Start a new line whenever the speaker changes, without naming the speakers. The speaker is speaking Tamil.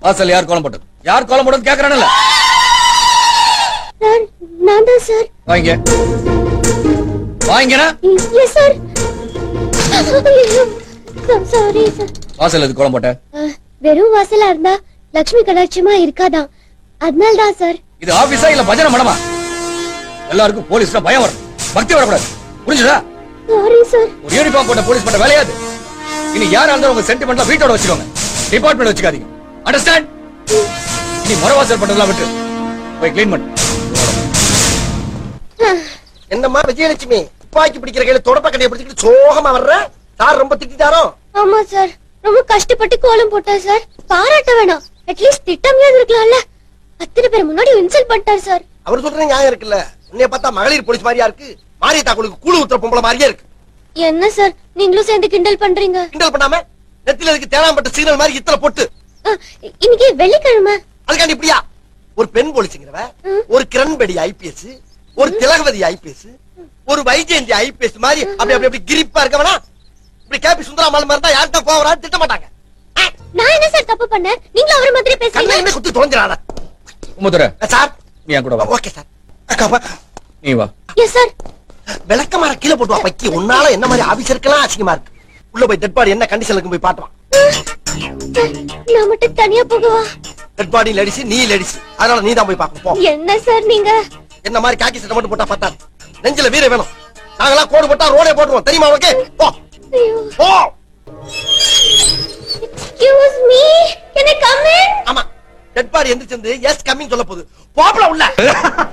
வாசல் யார் கோலம் போட்டது யார் கோலம் போட்டது கேக்குறானல்ல
சார் நான் தான் சார்
வாங்க வாங்கினா
எஸ் சார் சாரி சார்
வாசல் எது கோலம் போட்ட
வெறும் வாசலா இருந்தா லக்ஷ்மி கடாட்சியமா இருக்காதான் அதனால தான் சார்
இது ஆபீஸா இல்ல பஜனை மடமா எல்லாருக்கும் போலீஸ்ல பயம் வரும் பக்தி வரக்கூடாது புரிஞ்சுதா
சாரி சார்
ஒரு யூனிஃபார்ம் போட்ட போலீஸ் பண்ற வேலையாது இனி யாரா இருந்தாலும் உங்க சென்டிமெண்ட்ல வீட்டோட வச்சுக்கோங்க டிபார்ட்மெண்ட் வச்சுக்காதீங்க அண்டர்ஸ்டாண்ட் இனி முறவாசல் பண்றதெல்லாம் விட்டு போய் க்ளீன் பண்ணு
என்னம்மா விஜயலட்சுமி துப்பாக்கி பிடிக்கிற கையில தொடப்ப கடையை பிடிச்சிட்டு சோகமா வர்ற சார் ரொம்ப திட்டாரோ
ஆமா சார் ரொம்ப கஷ்டப்பட்டு கோலம் போட்டார் சார் பாராட்ட வேணாம் அட்லீஸ்ட் திட்டமையாவது இருக்கலாம்ல அத்தனை பேர் முன்னாடி இன்சல்ட் பண்ணிட்டார் சார்
அவர் சொல்ற நியாயம் இருக்குல்ல உன்னைய பார்த்தா மகளிர் போலீஸ் மாதிரியா இருக்கு மாரியத்தா குழுக்கு கூழு ஊத்துற பொம்பளை மாதிரியே இருக்கு
என்ன சார் நீங்களும் சேர்ந்து கிண்டல் பண்றீங்க
கிண்டல் பண்ணாம நெத்தில இருக்கு தேனாம்பட்ட சிக்னல் மாதிரி இத்தனை பொட்டு
அஹ், இன்னைக்கு வெள்ளிக்கிழமை
அதுக்காண்டி இப்படியா ஒரு பெண் போலீஸுங்கிறவ
ம்.
ஒரு கிரண்பேடி ஐபிஎஸ் ஒரு திலகவதி ஐபிஎஸ் ஒரு வைஜெயந்தி ஐபிஎஸ் மாதிரி அப்படி அப்படி அப்படி கிரிப்பா இருக்கவனா இப்படி கேபி சுந்தராமல் மாதிரி தான் யார்கிட்ட கோவரா திட்ட மாட்டாங்க ஆ,
நான் என்ன சார் தப்பு பண்ணேன் நீங்களும் அவரை மாதிரி
கண்ணை
பேசுறீங்க
என்ன குத்தி தொலைஞ்சிடாத
உமுத்துற
சார்
நீ என் கூட வா
ஓகே சார் அக்கா, வா.
நீ வா
எஸ் சார்
விளக்கமாற கீழே போட்டு வா பக்கி உன்னால என்ன மாதிரி ஆபீசருக்கெல்லாம் அசிங்கமா இருக்கு உள்ள போய் டெட் பாடி என்ன கண்டிஷன்ல இருக்கு போய் பாட்டுவான்
நான் மட்டும் தனியா போகவா
டெட் பாடி லடிச்சு நீ லடிச்சு அதனால நீ தான் போய் பார்க்கணும் போ
என்ன சார் நீங்க
என்ன மாதிரி காக்கி சட்டை மட்டும் போட்டா பத்தாது நெஞ்சில வீர வேணும் நாங்கெல்லாம் கோடு போட்டா ரோடே போட்டுருவோம் தெரியுமா உனக்கு போ
ஐயோ
போ
excuse me can I come in
ஆமா டெட் பாடி எந்திரிச்சு எஸ் கம்மிங் சொல்ல போகுது போப்பல உள்ள